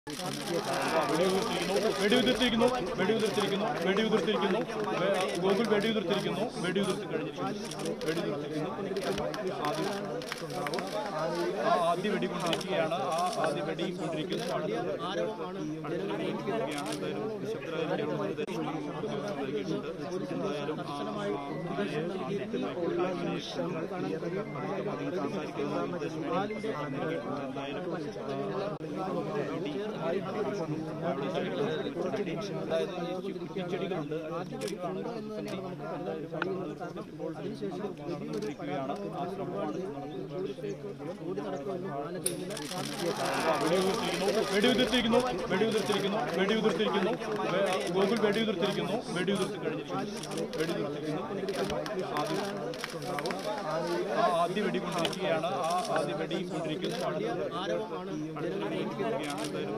വെടിയുതിർത്തിരിക്കുന്നു വെടിയുതിർത്തിരിക്കുന്നു വെടിയുതിർത്തിരിക്കുന്നു വെ- ഗോകുൽ വെടിയുതിർത്തിരിക്കുന്നു വെടിയുതിർത്തി കഴിഞ്ഞിരിക്കുന്നു വെടിയുതിർത്തിരിക്കുന്നു ആദ്യം ആ ആദ്യ വെടി കൊണ്ടിരിക്കുകയാണ് ആ ആദ്യ വെടി കൊണ്ടിരിക്കുന്നു അടുത്ത അടുത്ത വെടി കൊണ്ടിരിക്കുകയാണ് എന്തായാലും നിശബ്ദരായിരിക്കണം എന്തായാലും അതായത് ഈ കുറ്റിച്ചെടികളുണ്ട് ആ കുറ്റിച്ചെടികളാണ് കൊണ്ടിരിക്കുകയാണ് ആ ശ്രമമാണ് വെടിയുതിർത്തിരിക്കുന്നു വെടിയുതിർത്തിരിക്കുന്നു വെടിയുതിർത്തിരിക്കുന്നു വെ- ഗോകുൽ വെടിയുതിർത്തിരിക്കുന്നു വെടിയുതിർത്തി കഴിഞ്ഞിരിക്കുന്നു വെടിയുതിർത്തിരിക്കുന്നു ആദ്യം ആ ആദ്യ വെടി കൊണ്ടിരിക്കുകയാണ് ആ ആദ്യ വെടി കൊണ്ടിരിക്കുന്നു അടുത്ത അടുത്ത വെടി കൊണ്ടിരിക്കുകയാണ് എന്തായാലും